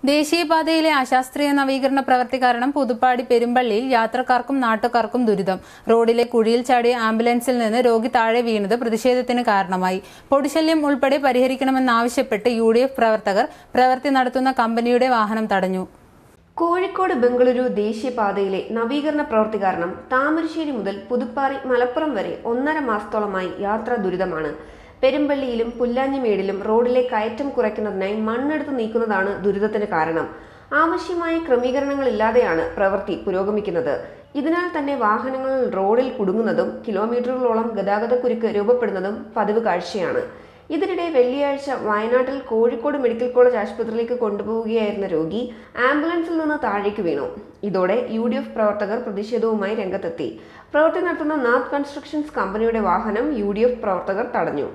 ദേശീയപാതയിലെ അശാസ്ത്രീയ നവീകരണ പ്രവൃത്തി കാരണം പുതുപ്പാടി പെരുമ്പള്ളിയിൽ യാത്രക്കാർക്കും നാട്ടുകാർക്കും ദുരിതം റോഡിലെ കുഴിയിൽ ചാടിയ ആംബുലൻസിൽ നിന്ന് രോഗി താഴെ വീണത് പ്രതിഷേധത്തിന് കാരണമായി പൊടിശല്യം ഉൾപ്പെടെ പരിഹരിക്കണമെന്നാവശ്യപ്പെട്ട് യു ഡി എഫ് പ്രവർത്തകർ പ്രവൃത്തി നടത്തുന്ന കമ്പനിയുടെ വാഹനം തടഞ്ഞു കോഴിക്കോട് ബംഗളൂരു ദേശീയപാതയിലെ നവീകരണ പ്രവൃത്തി കാരണം താമരശ്ശേരി മുതൽ പുതുപ്പാറി മലപ്പുറം വരെ ഒന്നര മാസത്തോളമായി യാത്രാ ദുരിതമാണ് പെരുമ്പള്ളിയിലും പുല്ലാഞ്ഞിമേടിലും റോഡിലെ കയറ്റം കുറയ്ക്കുന്നതിനായി മണ്ണെടുത്ത് നീക്കുന്നതാണ് ദുരിതത്തിന് കാരണം ആവശ്യമായ ക്രമീകരണങ്ങളില്ലാതെയാണ് പ്രവൃത്തി പുരോഗമിക്കുന്നത് ഇതിനാൽ തന്നെ വാഹനങ്ങൾ റോഡിൽ കുടുങ്ങുന്നതും കിലോമീറ്ററുകളോളം ഗതാഗതക്കുരുക്ക് രൂപപ്പെടുന്നതും പതിവ് കാഴ്ചയാണ് ഇതിനിടെ വെള്ളിയാഴ്ച വയനാട്ടിൽ കോഴിക്കോട് മെഡിക്കൽ കോളേജ് ആശുപത്രിയിലേക്ക് കൊണ്ടുപോവുകയായിരുന്ന രോഗി ആംബുലൻസിൽ നിന്ന് താഴേക്ക് വീണു ഇതോടെ യു ഡി എഫ് പ്രവർത്തകർ പ്രതിഷേധവുമായി രംഗത്തെത്തി പ്രവൃത്തി നടത്തുന്ന നാഥ് കൺസ്ട്രക്ഷൻസ് കമ്പനിയുടെ വാഹനം യു ഡി എഫ് പ്രവർത്തകർ തടഞ്ഞു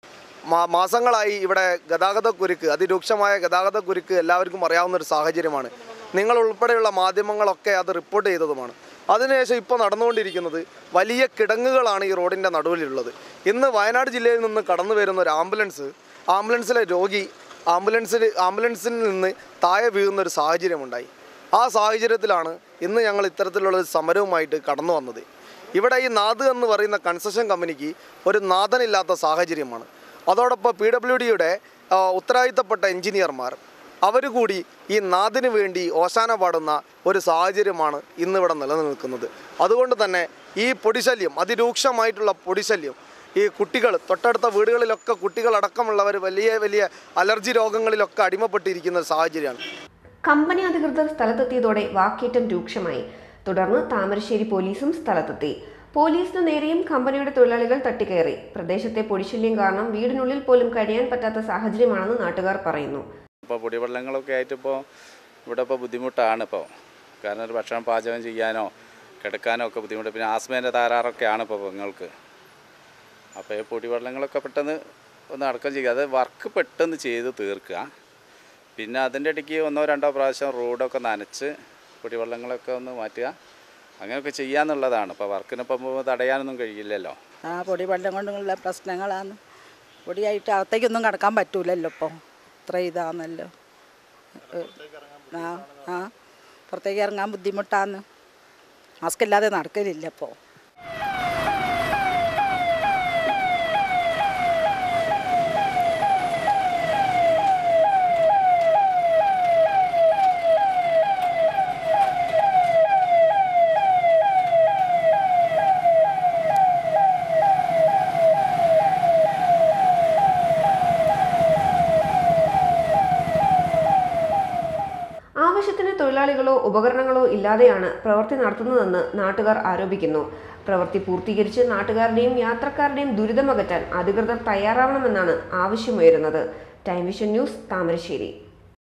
മാ- മാസങ്ങളായി ഇവിടെ ഗതാഗത കുരുക്ക് അതിരൂക്ഷമായ ഗതാഗത കുരുക്ക് എല്ലാവർക്കും അറിയാവുന്ന ഒരു സാഹചര്യമാണ് നിങ്ങൾ ഉൾപ്പെടെയുള്ള മാധ്യമങ്ങളൊക്കെ അത് റിപ്പോർട്ട് ചെയ്തതുമാണ് അതിനുശേഷം ഇപ്പോൾ നടന്നുകൊണ്ടിരിക്കുന്നത് വലിയ കിടങ്ങുകളാണ് ഈ റോഡിൻ്റെ നടുവിലുള്ളത് ഇന്ന് വയനാട് ജില്ലയിൽ നിന്ന് കടന്നു വരുന്ന ഒരു ആംബുലൻസ് ആംബുലൻസിലെ രോഗി ആംബുലൻസിൽ ആംബുലൻസിൽ നിന്ന് താഴെ വീഴുന്ന ഒരു സാഹചര്യമുണ്ടായി ആ സാഹചര്യത്തിലാണ് ഇന്ന് ഞങ്ങൾ ഇത്തരത്തിലുള്ള ഒരു സമരവുമായിട്ട് കടന്നു വന്നത് ഇവിടെ ഈ നാദ് എന്ന് പറയുന്ന കൺസ്ട്രക്ഷൻ കമ്പനിക്ക് ഒരു നാഥനില്ലാത്ത സാഹചര്യമാണ് അതോടൊപ്പം പി ഡബ്ല്യു ഡിയുടെ ഉത്തരവാദിത്തപ്പെട്ട എഞ്ചിനീയർമാർ അവർ കൂടി ഈ നാദിന് വേണ്ടി ഓശാന പാടുന്ന ഒരു സാഹചര്യമാണ് ഇന്നിവിടെ നിലനിൽക്കുന്നത് അതുകൊണ്ട് തന്നെ ഈ പൊടിശല്യം അതിരൂക്ഷമായിട്ടുള്ള പൊടിശല്യം ഈ കുട്ടികൾ തൊട്ടടുത്ത വീടുകളിലൊക്കെ കുട്ടികളടക്കമുള്ളവർ വലിയ വലിയ അലർജി രോഗങ്ങളിലൊക്കെ അടിമപ്പെട്ടിരിക്കുന്ന ഒരു സാഹചര്യമാണ് കമ്പനി അധികൃതർ സ്ഥലത്തെത്തിയതോടെ വാക്കേറ്റം രൂക്ഷമായി തുടർന്ന് താമരശ്ശേരി പോലീസും സ്ഥലത്തെത്തി പോലീസിനു നേരെയും കമ്പനിയുടെ തൊഴിലാളികൾ തട്ടിക്കയറി പ്രദേശത്തെ പൊടിശല്യം കാരണം വീടിനുള്ളിൽ പോലും കഴിയാൻ പറ്റാത്ത സാഹചര്യമാണെന്ന് നാട്ടുകാർ പറയുന്നു ഇപ്പോൾ പൊടിവെള്ളങ്ങളൊക്കെ ആയിട്ട് ഇപ്പോൾ ഇവിടെ ഇപ്പോൾ ബുദ്ധിമുട്ടാണ് ഇപ്പോൾ കാരണം ഒരു ഭക്ഷണം പാചകം ചെയ്യാനോ കിടക്കാനോ ഒക്കെ ബുദ്ധിമുട്ട് പിന്നെ ആസ്മേൻ്റെ തകരാറൊക്കെയാണ് ഇപ്പോൾ നിങ്ങൾക്ക് അപ്പോൾ ഈ പൊടിവെള്ളങ്ങളൊക്കെ പെട്ടെന്ന് ഒന്ന് അടക്കം ചെയ്യുക അത് വർക്ക് പെട്ടെന്ന് ചെയ്ത് തീർക്കുക പിന്നെ അതിൻ്റെ ഇടയ്ക്ക് ഒന്നോ രണ്ടോ പ്രാവശ്യം റോഡൊക്കെ നനച്ച് പൊടിവെള്ളങ്ങളൊക്കെ ഒന്ന് മാറ്റുക അങ്ങനെയൊക്കെ ചെയ്യാന്നുള്ളതാണ് ഇപ്പോൾ വർക്കിനിപ്പം തടയാനൊന്നും കഴിയില്ലല്ലോ ആ പൊടി വെള്ളം കൊണ്ടുള്ള പ്രശ്നങ്ങളാണ് പൊടിയായിട്ട് അകത്തേക്കൊന്നും കിടക്കാൻ പറ്റൂലല്ലോ ഇപ്പോൾ ഇത്ര ഇതാണല്ലോ ഏ, ആ ആ പുറത്തേക്ക് ഇറങ്ങാൻ ബുദ്ധിമുട്ടാണ് മാസ്ക് ഇല്ലാതെ നടക്കലില്ല ഇപ്പോൾ ആവശ്യത്തിന് തൊഴിലാളികളോ ഉപകരണങ്ങളോ ഇല്ലാതെയാണ് പ്രവൃത്തി നടത്തുന്നതെന്ന് നാട്ടുകാർ ആരോപിക്കുന്നു പ്രവൃത്തി പൂർത്തീകരിച്ച് നാട്ടുകാരുടെയും യാത്രക്കാരുടെയും ദുരിതമകറ്റാൻ അധികൃതർ തയ്യാറാവണമെന്നാണ് ആവശ്യമുയരുന്നത് ടൈം വിഷൻ ന്യൂസ് താമരശ്ശേരി